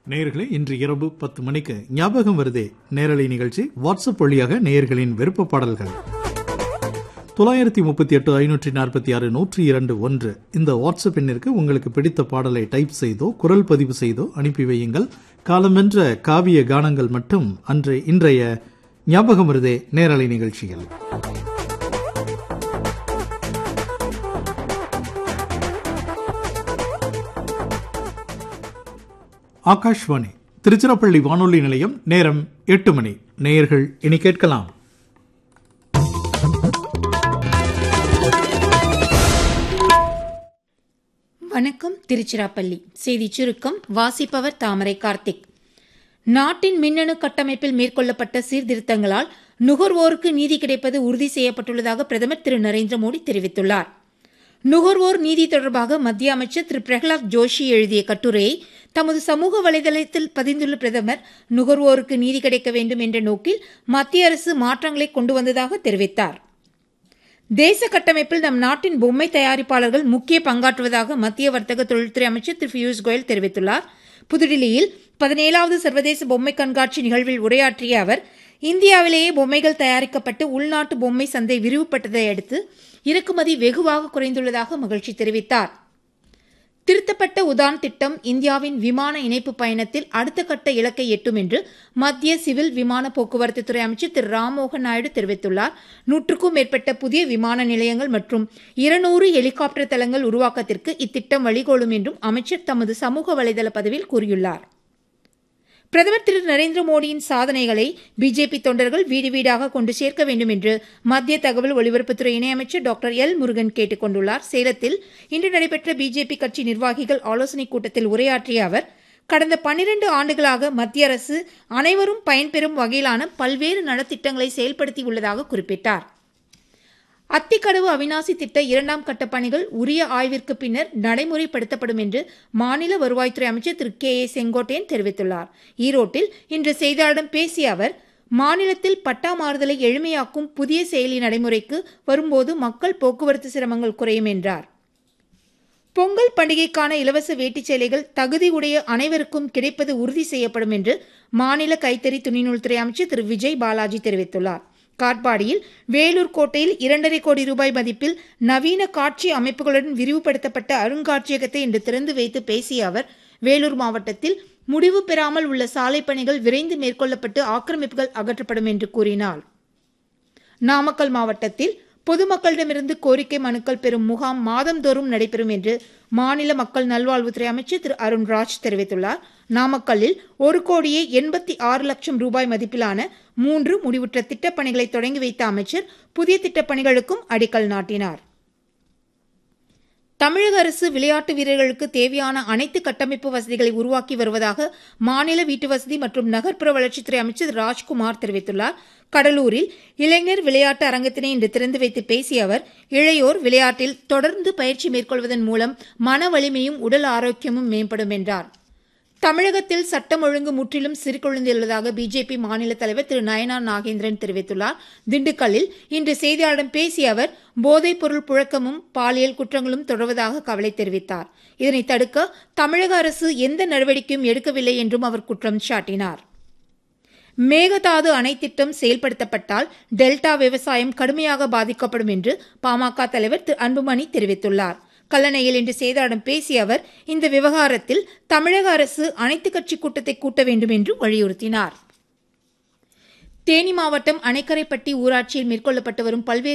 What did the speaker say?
நேயர்களே இன்று இரவு பத்து மணிக்கு ஞாபகம் வருதே நேரலை நிகழ்ச்சி வாட்ஸ்அப் வழியாக நேயர்களின் விருப்ப பாடல்கள் தொள்ளாயிரத்தி முப்பத்தி எட்டு ஐநூற்றி நாற்பத்தி ஆறு நூற்றி இரண்டு ஒன்று இந்த வாட்ஸ்அப் எண்ணிற்கு உங்களுக்கு பிடித்த பாடலை டைப் செய்தோ குரல் பதிவு செய்தோ அனுப்பி வையுங்கள் காலமென்ற காவிய கானங்கள் மட்டும் அன்று இன்றைய ஞாபகம் வருதே நேரலை நிகழ்ச்சியில் ஆகாஷ்வாணி திருச்சிராப்பள்ளி வானொலி நிலையம் நேரம் எட்டு மணி நேயர்கள் இனி கேட்கலாம் வணக்கம் திருச்சிராப்பள்ளி செய்தி சுருக்கம் வாசிப்பவர் தாமரை கார்த்திக் நாட்டின் மின்னணு கட்டமைப்பில் மேற்கொள்ளப்பட்ட சீர்திருத்தங்களால் நுகர்வோருக்கு நீதி கிடைப்பது உறுதி செய்யப்பட்டுள்ளதாக பிரதமர் திரு நரேந்திர மோடி தெரிவித்துள்ளார் நுகர்வோர் நீதி தொடர்பாக மத்திய அமைச்சர் திரு பிரகலாத் ஜோஷி எழுதிய கட்டுரையை தமது சமூக வலைதளத்தில் பதிந்துள்ள பிரதமர் நுகர்வோருக்கு நீதி கிடைக்க வேண்டும் என்ற நோக்கில் மத்திய அரசு மாற்றங்களை கொண்டு வந்ததாக தெரிவித்தார் தேச கட்டமைப்பில் நம் நாட்டின் பொம்மை தயாரிப்பாளர்கள் முக்கிய பங்காற்றுவதாக மத்திய வர்த்தக தொழில்துறை அமைச்சர் திரு பியூஷ் கோயல் தெரிவித்துள்ளார் புதுடில்லியில் பதினேழாவது சர்வதேச பொம்மை கண்காட்சி நிகழ்வில் உரையாற்றிய அவர் இந்தியாவிலேயே பொம்மைகள் தயாரிக்கப்பட்டு உள்நாட்டு பொம்மை சந்தை விரிவுபட்டதை அடுத்து இறக்குமதி வெகுவாக குறைந்துள்ளதாக மகிழ்ச்சி தெரிவித்தார் திருத்தப்பட்ட உதான் திட்டம் இந்தியாவின் விமான இணைப்பு பயணத்தில் அடுத்த கட்ட இலக்கை எட்டும் என்று மத்திய சிவில் விமான போக்குவரத்து துறை அமைச்சர் திரு ராம்மோகன் நாயுடு தெரிவித்துள்ளார் நூற்றுக்கும் மேற்பட்ட புதிய விமான நிலையங்கள் மற்றும் இருநூறு ஹெலிகாப்டர் தளங்கள் உருவாக்கத்திற்கு இத்திட்டம் வழிகோலும் என்றும் அமைச்சர் தமது சமூக வலைதள பதிவில் கூறியுள்ளார் பிரதமர் திரு நரேந்திர மோடியின் சாதனைகளை பிஜேபி தொண்டர்கள் வீடு வீடாக கொண்டு சேர்க்க வேண்டும் என்று மத்திய தகவல் ஒலிபரப்புத்துறை இணையமைச்சர் டாக்டர் எல் முருகன் கேட்டுக் கொண்டுள்ளார் சேலத்தில் இன்று நடைபெற்ற பிஜேபி கட்சி நிர்வாகிகள் ஆலோசனைக் கூட்டத்தில் உரையாற்றிய அவர் கடந்த பன்னிரண்டு ஆண்டுகளாக மத்திய அரசு அனைவரும் பயன்பெறும் வகையிலான பல்வேறு நலத்திட்டங்களை செயல்படுத்தியுள்ளதாக குறிப்பிட்டார் அத்திக்கடவு அவினாசி திட்ட இரண்டாம் கட்ட பணிகள் உரிய ஆய்விற்கு பின்னர் நடைமுறைப்படுத்தப்படும் என்று மாநில வருவாய்த்துறை அமைச்சர் திரு கே ஏ செங்கோட்டையன் தெரிவித்துள்ளார் ஈரோட்டில் இன்று செய்தியாளர்களிடம் பேசிய அவர் மாநிலத்தில் பட்டா மாறுதலை எளிமையாக்கும் புதிய செயலி நடைமுறைக்கு வரும்போது மக்கள் போக்குவரத்து சிரமங்கள் குறையும் என்றார் பொங்கல் பண்டிகைக்கான இலவச வேட்டிச் சேலைகள் தகுதியுடைய அனைவருக்கும் கிடைப்பது உறுதி செய்யப்படும் என்று மாநில கைத்தறி துணிநூல்துறை அமைச்சர் திரு விஜய் பாலாஜி தெரிவித்துள்ளார் காட்பாடியில் வேலூர் கோட்டையில் இரண்டரை கோடி ரூபாய் மதிப்பில் நவீன காட்சி அமைப்புகளுடன் விரிவுபடுத்தப்பட்ட அருங்காட்சியகத்தை இன்று திறந்து வைத்து பேசிய அவர் வேலூர் மாவட்டத்தில் முடிவு பெறாமல் உள்ள சாலை பணிகள் விரைந்து மேற்கொள்ளப்பட்டு ஆக்கிரமிப்புகள் அகற்றப்படும் என்று கூறினார் நாமக்கல் மாவட்டத்தில் பொதுமக்களிடமிருந்து கோரிக்கை மனுக்கள் பெறும் முகாம் மாதந்தோறும் நடைபெறும் என்று மாநில மக்கள் நல்வாழ்வுத்துறை அமைச்சர் திரு அருண்ராஜ் தெரிவித்துள்ளார் நாமக்கல்லில் ஒரு கோடியே எண்பத்தி ஆறு லட்சம் ரூபாய் மதிப்பிலான மூன்று முடிவுற்ற திட்டப்பணிகளை தொடங்கி வைத்த அமைச்சர் புதிய திட்டப்பணிகளுக்கும் அடிக்கல் நாட்டினார் தமிழக அரசு விளையாட்டு வீரர்களுக்கு தேவையான அனைத்து கட்டமைப்பு வசதிகளை உருவாக்கி வருவதாக மாநில வீட்டுவசதி மற்றும் நகர்ப்புற வளர்ச்சித்துறை அமைச்சர் ராஜ்குமார் தெரிவித்துள்ளார் கடலூரில் இளைஞர் விளையாட்டு அரங்கத்தினை இன்று திறந்து வைத்து பேசிய அவர் இளையோர் விளையாட்டில் தொடர்ந்து பயிற்சி மேற்கொள்வதன் மூலம் மன வலிமையும் உடல் ஆரோக்கியமும் மேம்படும் என்றார் தமிழகத்தில் சட்டம் ஒழுங்கு முற்றிலும் சீர்குலைந்துள்ளதாக பிஜேபி மாநில தலைவர் திரு நயனார் நாகேந்திரன் தெரிவித்துள்ளார் திண்டுக்கல்லில் இன்று செய்தியாளரிடம் பேசிய அவர் போதைப் பொருள் புழக்கமும் பாலியல் குற்றங்களும் தொடர்வதாக கவலை தெரிவித்தார் இதனை தடுக்க தமிழக அரசு எந்த நடவடிக்கையும் எடுக்கவில்லை என்றும் அவர் குற்றம் சாட்டினார் மேகதாது அணை திட்டம் செயல்படுத்தப்பட்டால் டெல்டா விவசாயம் கடுமையாக பாதிக்கப்படும் என்று பாமக தலைவர் திரு அன்புமணி தெரிவித்துள்ளார் கல்லணையில் இன்று செய்தியாளரிடம் பேசிய அவர் இந்த விவகாரத்தில் தமிழக அரசு அனைத்துக் கட்சி கூட்டத்தை கூட்ட வேண்டும் என்று வலியுறுத்தினார் தேனி மாவட்டம் அணைக்கரைப்பட்டி ஊராட்சியில் மேற்கொள்ளப்பட்டு வரும் பல்வேறு